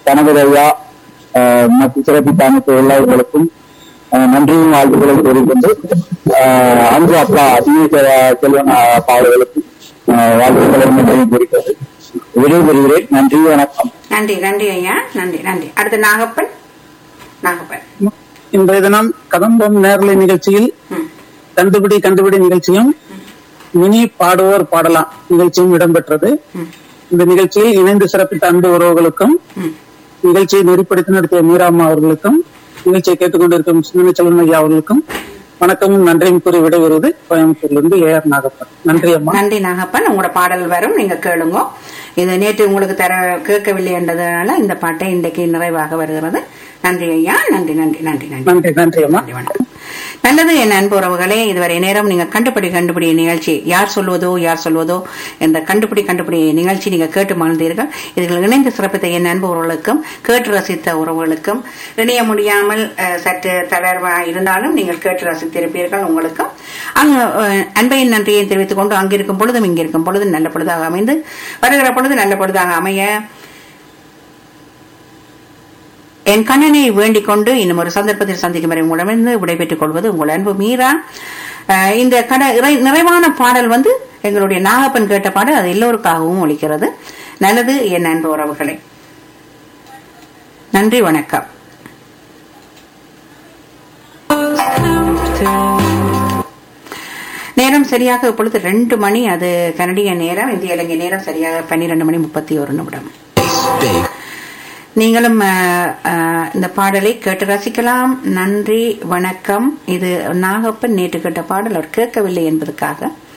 கனகரையா மற்றும் சிறப்பித்த அனைத்து எல்லார்களுக்கும் அஹ், நன்றியும் வாழ்த்துக்களை கூறிக்கொண்டு அஹ், அன்பு அப்பா தினேச செல்வன் அஹ், அப்பா அவர்களுக்கும் அஹ், வாழ்த்துக்களை நன்றியும் கூறிக்கொண்டு விடைபெறுகிறேன் நன்றி வணக்கம் நன்றி நன்றி ஐயா நன்றி நன்றி அடுத்து நாகப்பன் நாகப்பன் இன்றைய தினம் கதம்பம் நேரலை நிகழ்ச்சியில் ம். கண்டுபிடி கண்டுபிடி நிகழ்ச்சியும் மினி பாடுவோர் பாடலாம் நிகழ்ச்சியும் இடம்பெற்றது ம். இந்த நிகழ்ச்சியில் இணைந்து சிறப்பித்த அன்பு உறவுகளுக்கும் ம். நிகழ்ச்சியை நெறிப்படுத்தி நடத்திய மீராம்மா அவர்களுக்கும் நிகழ்ச்சியை கேட்டுக்கொண்டிருக்கும் சிந்தனை செல்வன் ஐயா அவர்களுக்கும் வணக்கமும் நன்றியும் கூறி விடைபெறுவது கோயம்புத்தூரிலிருந்து ஏ ஆர் நாகப்பன் நன்றி அம்மா நன்றி நாகப்பன் உங்களோட பாடல் வரும் நீங்க கேளுங்க இது நேற்று உங்களுக்கு தர கேட்கவில்லை என்றதுனால இந்த பாட்டை இன்றைக்கு நிறைவாக வருகிறது நன்றி ஐயா நன்றி நன்றி நன்றி நன்றி நன்றி நன்றி அம்மா நன்றி வணக்கம் நல்லது என் அன்பு உறவுகளே இதுவரை நேரம் நீங்க கண்டுபிடி கண்டுபிடி நிகழ்ச்சி யார் சொல்வதோ யார் சொல்வதோ என்ற கண்டுபிடி கண்டுபிடி நிகழ்ச்சி நீங்க கேட்டு மகிழ்ந்தீர்கள் இதில் இணைந்து சிறப்பித்த என் அன்பு உறவுகளுக்கும் கேட்டு ரசித்த உறவுகளுக்கும் இணைய முடியாமல் அஹ், சற்று தளர்வா இருந்தாலும் நீங்கள் கேட்டு ரசித்திருப்பீர்கள் உங்களுக்கும் அங்கு அஹ், அன்பையின் நன்றியை தெரிவித்துக் கொண்டு அங்கிருக்கும் பொழுதும் இங்கிருக்கும் பொழுதும் நல்ல பொழுதாக அமைந்து வருகிற பொழுது நல்ல பொழுதாக அமைய என் கண்ணனை வேண்டிக் கொண்டு இன்னும் ஒரு சந்தர்ப்பத்தில் சந்திக்கும் வரை உங்களிடமிருந்து விடைபெற்றுக் கொள்வது உங்கள் அன்பு மீரா அஹ் இந்த கட இறை- நிறைவான பாடல் வந்து எங்களுடைய நாகப்பன் கேட்ட பாடல் அது எல்லோருக்காகவும் ஒலிக்கிறது நல்லது என் அன்பு உறவுகளே நன்றி வணக்கம் நேரம் சரியாக இப்பொழுது ரெண்டு மணி அது கனடிய நேரம் இந்திய இலங்கை நேரம் சரியாக பன்னிரண்டு மணி முப்பத்தி ஒரு நிமிடம் நீங்களும் அஹ், அஹ், இந்த பாடலை கேட்டு ரசிக்கலாம் நன்றி வணக்கம் இது நாகப்பன் நேற்று கேட்ட பாடல் அவர் கேட்கவில்லை என்பதற்காக